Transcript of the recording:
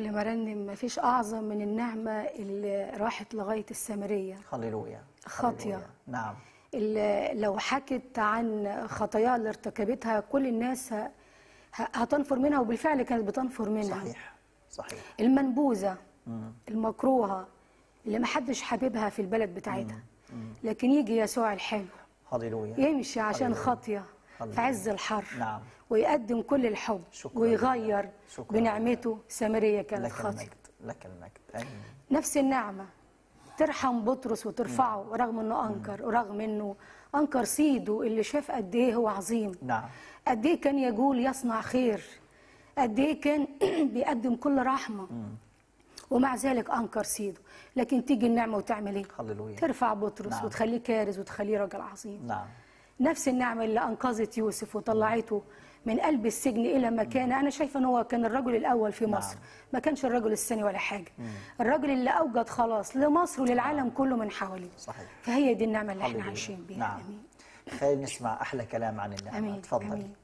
قبل ما ارنم ما فيش اعظم من النعمه اللي راحت لغايه السامريه هللويا خاطية. هللويا. نعم اللي لو حكت عن خطاياها اللي ارتكبتها كل الناس ه- ه- هتنفر منها وبالفعل كانت بتنفر منها صحيح صحيح المنبوذه المكروهه اللي ما حدش حاببها في البلد بتاعتها لكن يجي يسوع الحلو هللويا يمشي عشان هللويا. خاطيه هللويا. في عز الحر نعم. ويقدم كل الحب شكراً ويغير لله. شكراً بنعمته سامريه كانت لك خاطيه المجد لك المجد امين نفس النعمة ترحم بطرس وترفعه رغم انه انكر ورغم انه انكر سيده اللي شاف قد ايه هو عظيم نعم قد ايه كان يقول يصنع خير قد ايه كان بيقدم كل رحمة ومع ذلك انكر سيده لكن تيجي النعمة وتعمل ايه هللويا. ترفع بطرس نعم. وتخليه كارز وتخليه راجل عظيم نعم نفس النعمة اللي أنقذت يوسف وطلعته من قلب السجن إلى مكان أنا شايفة أن هو كان الرجل الأول في نعم. مصر ما كانش الرجل الثاني ولا حاجة الرجل اللي أوجد خلاص لمصر وللعالم كله من حواليه صحيح. فهي دي النعمة اللي احنا هللويا. عايشين بيها نعم أمين خلينا نسمع احلى كلام عن النعمه أمين تفضل أمين